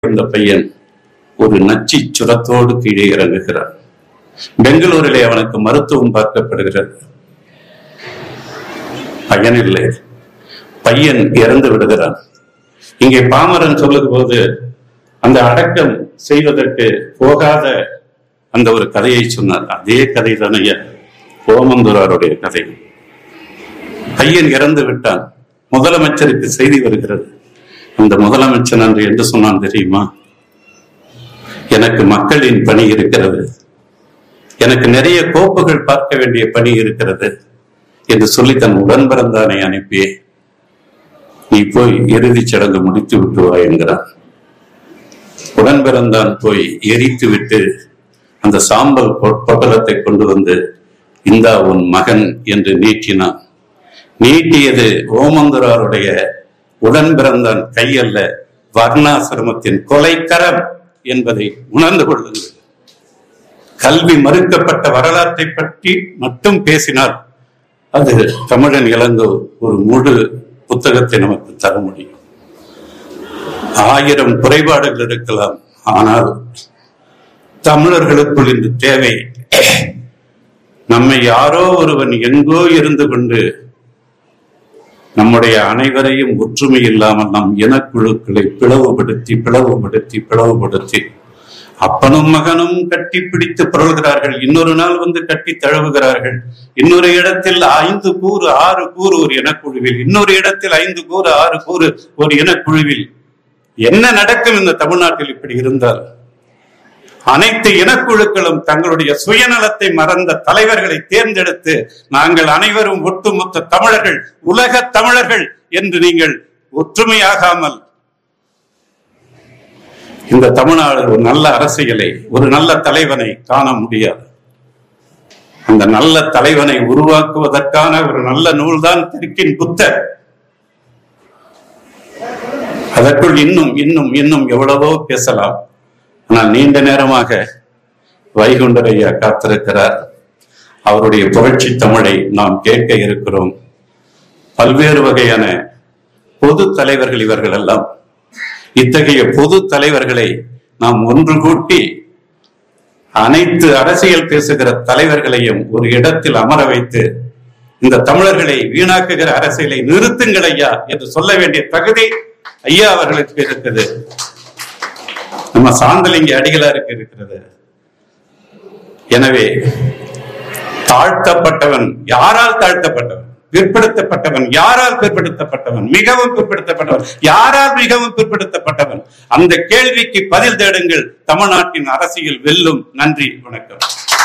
இந்த பையன் ஒரு நச்சு சுரத்தோடு கீழே இறங்குகிறான் பெங்களூரிலே அவனுக்கு மருத்துவம் பார்க்கப்படுகிறது பயனில்லை பையன் இறந்து விடுகிறான் இங்கே பாமரன் சொல்லும் போது அந்த அடக்கம் செய்வதற்கு போகாத அந்த ஒரு கதையை சொன்னார் அதே கதை தானைய ஓமந்தூராருடைய கதை பையன் இறந்து விட்டான் முதலமைச்சருக்கு செய்தி வருகிறது அந்த முதலமைச்சர் அன்று என்று சொன்னான் தெரியுமா எனக்கு மக்களின் பணி இருக்கிறது எனக்கு நிறைய கோப்புகள் பார்க்க வேண்டிய பணி இருக்கிறது என்று சொல்லி தன் உடன் பிறந்தானை அனுப்பி நீ போய் இறுதிச் சடங்கு முடித்து விட்டு வா என்கிறான் உடன் பிறந்தான் போய் எரித்து விட்டு அந்த சாம்பல் பொ- பொட்டலத்தை கொண்டு வந்து இந்தா உன் மகன் என்று நீட்டினான் நீட்டியது ஓமந்தராருடைய உடன் பிறந்தான் கையல்ல வர்ணாசிரமத்தின் கொலைக்கரம் என்பதை உணர்ந்து கொள்ளுங்கள் கல்வி மறுக்கப்பட்ட வரலாற்றை பற்றி மட்டும் பேசினால் அது தமிழன் இளங்கோ ஒரு முழு புத்தகத்தை நமக்கு தர முடியும் ஆயிரம் குறைபாடுகள் இருக்கலாம் ஆனால் தமிழர்களுக்குள் இந்த தேவை நம்மை யாரோ ஒருவன் எங்கோ இருந்து கொண்டு நம்முடைய அனைவரையும் ஒற்றுமை இல்லாமல் நம் இனக்குழுக்களை பிளவுபடுத்தி பிளவுபடுத்தி பிளவுபடுத்தி அப்பனும் மகனும் கட்டி பிடித்து புரள்கிறார்கள் இன்னொரு நாள் வந்து கட்டி தழுவுகிறார்கள் இன்னொரு இடத்தில் ஐந்து கூறு ஆறு கூறு ஒரு இனக்குழுவில் இன்னொரு இடத்தில் ஐந்து கூறு ஆறு கூறு ஒரு இனக்குழுவில் என்ன நடக்கும் இந்த தமிழ்நாட்டில் இப்படி இருந்தால் அனைத்து இனக்குழுக்களும் தங்களுடைய சுயநலத்தை மறந்த தலைவர்களை தேர்ந்தெடுத்து நாங்கள் அனைவரும் ஒட்டுமொத்த தமிழர்கள் உலக தமிழர்கள் என்று நீங்கள் ஒற்றுமையாகாமல் இந்த தமிழ்நாடு ஒரு நல்ல அரசியலை ஒரு நல்ல தலைவனை காண முடியாது அந்த நல்ல தலைவனை உருவாக்குவதற்கான ஒரு நல்ல நூல்தான் தெற்கின் புத்தர் அதற்குள் இன்னும் இன்னும் இன்னும் எவ்வளவோ பேசலாம் ஆனால் நீண்ட நேரமாக வைகுண்டர் ஐயா காத்திருக்கிறார் அவருடைய புரட்சி தமிழை நாம் கேட்க இருக்கிறோம் பல்வேறு வகையான பொது தலைவர்கள் இவர்கள் எல்லாம் இத்தகைய பொது தலைவர்களை நாம் ஒன்று கூட்டி அனைத்து அரசியல் பேசுகிற தலைவர்களையும் ஒரு இடத்தில் அமர வைத்து இந்த தமிழர்களை வீணாக்குகிற அரசியலை நிறுத்துங்கள் ஐயா என்று சொல்ல வேண்டிய தகுதி ஐயா அவர்களுக்கு இருக்குது நம்ம சாந்தலிங்க அடிகளாருக்கு இருக்கிறது எனவே தாழ்த்தப்பட்டவன் யாரால் தாழ்த்தப்பட்டவன் பிற்படுத்தப்பட்டவன் யாரால் பிற்படுத்தப்பட்டவன் மிகவும் பிற்படுத்தப்பட்டவன் யாரால் மிகவும் பிற்படுத்தப்பட்டவன் அந்த கேள்விக்கு பதில் தேடுங்கள் தமிழ்நாட்டின் அரசியல் வெல்லும் நன்றி வணக்கம்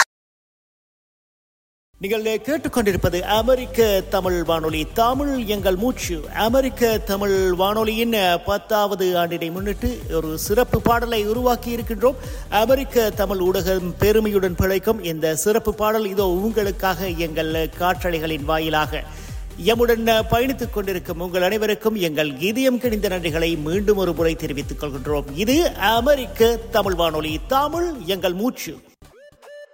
நீங்கள் கேட்டுக்கொண்டிருப்பது அமெரிக்க தமிழ் வானொலி தமிழ் எங்கள் மூச்சு அமெரிக்க தமிழ் வானொலியின் பத்தாவது ஆண்டினை முன்னிட்டு ஒரு சிறப்பு பாடலை உருவாக்கி இருக்கின்றோம் அமெரிக்க தமிழ் ஊடகம் பெருமையுடன் பிழைக்கும் இந்த சிறப்பு பாடல் இதோ உங்களுக்காக எங்கள் காற்றலைகளின் வாயிலாக எம்முடன் பயணித்துக் கொண்டிருக்கும் உங்கள் அனைவருக்கும் எங்கள் இதயம் கிணிந்த நன்றிகளை மீண்டும் ஒரு முறை தெரிவித்துக் கொள்கின்றோம் இது அமெரிக்க தமிழ் வானொலி தமிழ் எங்கள் மூச்சு